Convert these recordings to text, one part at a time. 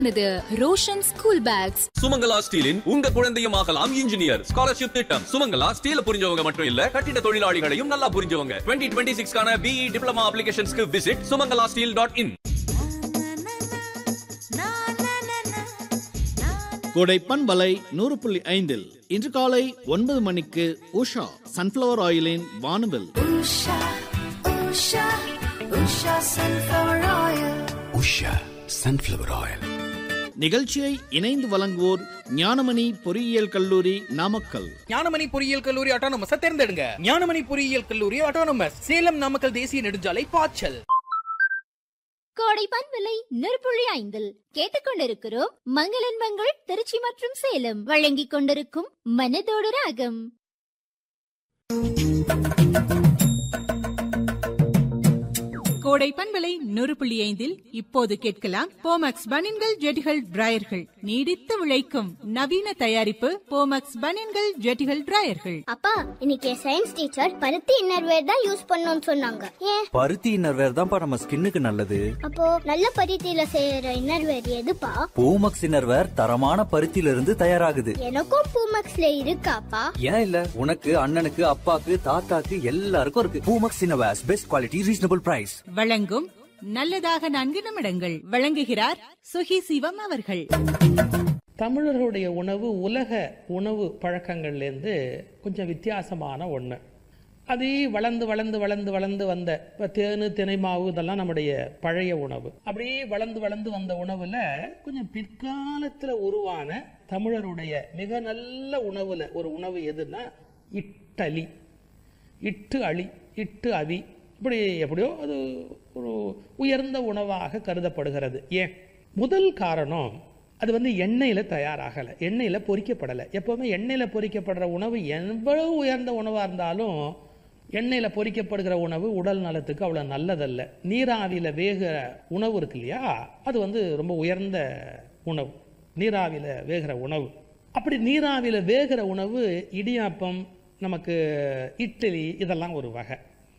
இது Roshan school bags Sumangala ஸ்டீலின் உங்க குழந்தையும் ஆகலாம் இன்ஜினியர் ஸ்காலர்ஷிப் திட்டம் சுமங்கலா ஸ்டீல புரிஞ்சவங்க மட்டும் இல்ல கட்டிட தொழிலாளிகளையும் நல்லா புரிஞ்சவங்க டுவெண்ட்டி டுவெண்ட்டி சிக்ஸ்க்கான பிஇ டிப்ளமா அப்ளிகேஷன்ஸ்க்கு visit Sumangala steel dot in கோடை பண்பலை நூறு புள்ளி ஐந்தில் இன்று காலை ஒன்பது மணிக்கு உஷா சன்ஃப்ளவர் ஆயிலின் வானவில் Usha, Usha, Usha sunflower oil. Usha sunflower oil நிகழ்ச்சியை இணைந்து வழங்குவோர் ஞானமணி பொறியியல் கல்லூரி நாமக்கல் ஞானமணி பொறியியல் கல்லூரி ஆட்டோனமஸ் தேர்ந்தெடுங்க ஞானமணி பொறியியல் கல்லூரி ஆட்டோனமஸ் சேலம் நாமக்கல் தேசிய நெடுஞ்சாலை பாய்ச்சல் கோடை பண்பலை நெருப்புள்ளி ஐந்தில் கேட்டுக்கொண்டிருக்கிறோம் மங்களன் மங்கள் திருச்சி மற்றும் சேலம் வழங்கிக் கொண்டிருக்கும் மனதோடு ராகம் கோடை பண்பலை நூறு புள்ளி ஐந்தில் இப்போது கேட்கலாம் போமக்ஸ் பனின்கள் ஜெட்டிகள் டிராயர்கள் நீடித்து உழைக்கும் நவீன தயாரிப்பு போமக்ஸ் பனின்கள் ஜெட்டிகள் டிராயர்கள் அப்பா இன்னைக்கு சயின்ஸ் டீச்சர் பருத்தி இன்னர்வேர் தான் யூஸ் பண்ணணும்னு சொன்னாங்க ஏன் பருத்தி இன்னர்வேர் தான்ப்பா நம்ம ஸ்கின்னுக்கு நல்லது அப்போ நல்ல பருத்தியில செய்யற இன்னர்வேர் எதுப்பா பூமக்ஸ் இன்னர்வேர் தரமான பருத்தியில இருந்து தயாராகுது எனக்கும் பூமக்ஸ்ல இருக்காப்பா ஏன் இல்ல உனக்கு அண்ணனுக்கு அப்பாக்கு தாத்தாக்கு எல்லாருக்கும் இருக்கு Poomex innerwears best quality reasonable price வழங்கும் நல்லதாக நான்கு நிமிடங்கள் வழங்குகிறார் சுகி சிவம் அவர்கள் தமிழர்களுடைய உணவு உலக உணவு பழக்கங்கள்லேருந்து கொஞ்சம் வித்தியாசமான ஒன்று அது வளர்ந்து வளர்ந்து வளர்ந்து வளர்ந்து வந்த இப்போ தேனு தினை மாவு இதெல்லாம் நம்முடைய பழைய உணவு அப்படியே வளர்ந்து வளர்ந்து வந்த உணவில் கொஞ்சம் பிற்காலத்தில் உருவான தமிழருடைய மிக நல்ல உணவில் ஒரு உணவு எதுன்னா இட்டலி இட்டு அளி இட்டு அவி இப்படி எப்படியோ அது ஒரு உயர்ந்த உணவாக கருதப்படுகிறது ஏன் முதல் காரணம் அது வந்து எண்ணெயில் தயாராகலை எண்ணெயில் பொரிக்கப்படலை எப்போவுமே எண்ணெயில் பொரிக்கப்படுற உணவு எவ்வளவு உயர்ந்த உணவாக இருந்தாலும் எண்ணெயில் பொரிக்கப்படுகிற உணவு உடல் நலத்துக்கு அவ்வளோ நல்லதல்ல நீராவியில் வேகிற உணவு இருக்கு இல்லையா அது வந்து ரொம்ப உயர்ந்த உணவு நீராவியில் வேகிற உணவு அப்படி நீராவியில் வேகிற உணவு இடியாப்பம் நமக்கு இட்லி இதெல்லாம் ஒரு வகை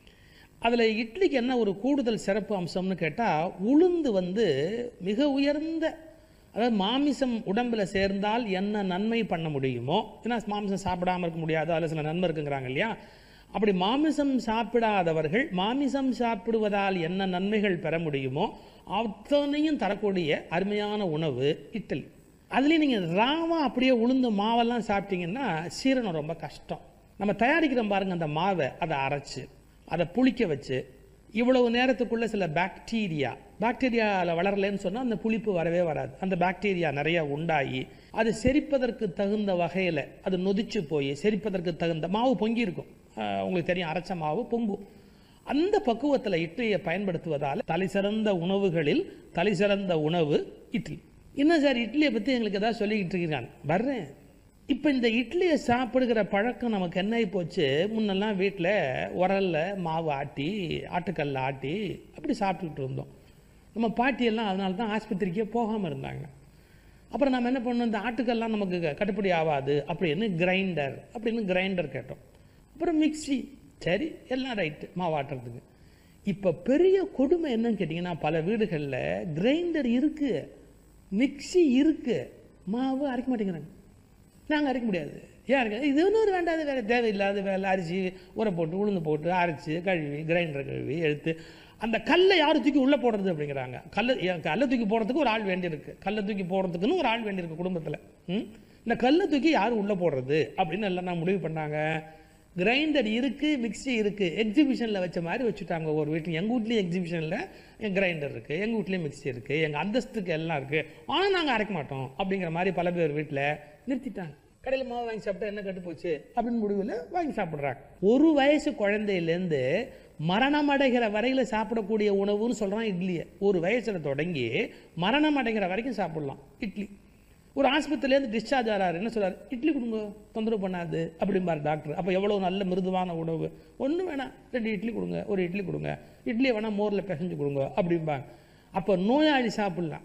அதில் இட்லிக்கு என்ன ஒரு கூடுதல் சிறப்பு அம்சம்னு கேட்டால் உளுந்து வந்து மிக உயர்ந்த அதாவது மாமிசம் உடம்பில் சேர்ந்தால் என்ன நன்மை பண்ண முடியுமோ ஏன்னா மாமிசம் சாப்பிடாம இருக்க முடியாது அதில் சில நன்மை இருக்குங்கிறாங்க இல்லையா அப்படி மாமிசம் சாப்பிடாதவர்கள் மாமிசம் சாப்பிடுவதால் என்ன நன்மைகள் பெற முடியுமோ அத்தனையும் தரக்கூடிய அருமையான உணவு இட்லி அதுலேயும் நீங்கள் ராவா அப்படியே உளுந்து மாவெல்லாம் சாப்பிட்டீங்கன்னா சீரணம் ரொம்ப கஷ்டம் நம்ம தயாரிக்கிறோம் பாருங்க அந்த மாவை அதை அரைச்சு அதை புளிக்க வச்சு இவ்வளவு நேரத்துக்குள்ள சில பாக்டீரியா பாக்டீரியாவில் வளரலைன்னு சொன்னால் அந்த புளிப்பு வரவே வராது அந்த பாக்டீரியா நிறைய உண்டாகி அது செரிப்பதற்கு தகுந்த வகையில் அது நொதிச்சு போய் செரிப்பதற்கு தகுந்த மாவு பொங்கி இருக்கும் ஆஹ் உங்களுக்கு தெரியும் அரைச்ச மாவு பொங்கும் அந்த பக்குவத்தில் இட்லியை பயன்படுத்துவதால் தலை சிறந்த உணவுகளில் தலை சிறந்த உணவு இட்லி இன்னும் சார் இட்லியை பற்றி எங்களுக்கு ஏதாவது சொல்லிக்கிட்டு இருக்கிறான் வர்றேன் இப்போ இந்த இட்லியை சாப்பிடுகிற பழக்கம் நமக்கு என்ன ஆகி போச்சு முன்னெல்லாம் வீட்டில் உரல்ல மாவு ஆட்டி ஆட்டுக்கல்ல ஆட்டி அப்படி சாப்பிட்டுக்கிட்டு இருந்தோம் நம்ம பாட்டியெல்லாம் அதனால தான் ஆஸ்பத்திரிக்கே போகாமல் இருந்தாங்க அப்புறம் நம்ம என்ன பண்ணோம் இந்த ஆட்டுக்கல்லாம் நமக்கு க- கட்டுப்படி ஆகாது அப்படின்னு கிரைண்டர் அப்படின்னு கிரைண்டர் கேட்டோம் அப்புறம் மிக்ஸி சரி எல்லாம் ரைட்டு மாவாட்டுறதுக்கு இப்போ பெரிய கொடுமை என்னன்னு கேட்டிங்கன்னா பல வீடுகளில் கிரைண்டர் இருக்குது மிக்ஸி இருக்குது மாவு அரைக்க மாட்டேங்கிறாங்க நாங்கள் அரைக்க முடியாது ஏன் அரைக்க இது இன்னொரு வேண்டாத வேலை தேவையில்லாத வேலை அரிசி ஊற போட்டு உளுந்து போட்டு அரைச்சி கழுவி கிரைண்டர் கழுவி எடுத்து அந்த கல்லை யார் தூக்கி உள்ளே போடுறது அப்படிங்கிறாங்க கல்லை ஏன் கல்லை தூக்கி போடுறதுக்கு ஒரு ஆள் வேண்டியிருக்கு கல்லை தூக்கி போடுறதுக்குன்னு ஒரு ஆள் வேண்டியிருக்கு குடும்பத்தில் ம் இந்த கல்லை தூக்கி யார் உள்ளே போடுறது அப்படின்னு எல்லாம் நான் முடிவு பண்ணாங்க கிரைண்டர் இருக்குது மிக்ஸி இருக்குது எக்ஸிபிஷனில் வச்ச மாதிரி வச்சுட்டாங்க ஒரு வீட்டில் எங்கள் வீட்லேயும் எக்ஸிபிஷனில் கிரைண்டர் இருக்குது எங்கள் வீட்லேயும் மிக்ஸி இருக்குது எங்கள் அந்தஸ்துக்கு எல்லாம் இருக்குது ஆனால் நாங்கள் அரைக்க மாட்டோம் அப்படிங்கிற மாதிரி பல பேர் வீட்டில் நிறுத்திட்டாங்க கடையில் மாவு வாங்கி சாப்பிட்டா என்ன கெட்டு போச்சு அப்படின்னு முடிவில் வாங்கி சாப்பிட்றாங்க ஒரு வயசு குழந்தையிலேருந்து மரணம் அடைகிற வரையில் சாப்பிடக்கூடிய உணவுன்னு சொல்கிறான் இட்லியை ஒரு வயசில் தொடங்கி மரணம் அடைகிற வரைக்கும் சாப்பிடலாம் இட்லி ஒரு ஆஸ்பத்திரியிலேருந்து டிஸ்சார்ஜ் ஆறாரு என்ன சொல்றாரு இட்லி கொடுங்க தொந்தரவு பண்ணாது அப்படிம்பார் டாக்டர் அப்போ எவ்வளோ நல்ல மிருதுவான உணவு ஒன்றும் வேணாம் ரெண்டு இட்லி கொடுங்க ஒரு இட்லி கொடுங்க இட்லியை வேணால் மோரில் பிசைஞ்சு கொடுங்க அப்படிம்பாங்க அப்போ நோயாளி சாப்பிட்லாம்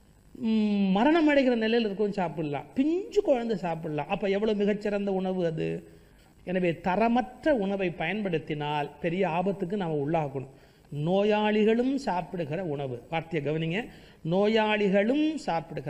ம், மரணம் அடைகிற நிலையில் இருக்கவும் சாப்பிடலாம் பிஞ்சு குழந்தை சாப்பிடலாம் அப்போ எவ்வளோ மிகச்சிறந்த உணவு அது எனவே தரமற்ற உணவை பயன்படுத்தினால் பெரிய ஆபத்துக்கு நாம் உள்ளாகணும் நோயாளிகளும் சாப்பிடுகிற உணவு வார்த்தையை கவனிங்க நோயாளிகளும் சாப்பிடுகிற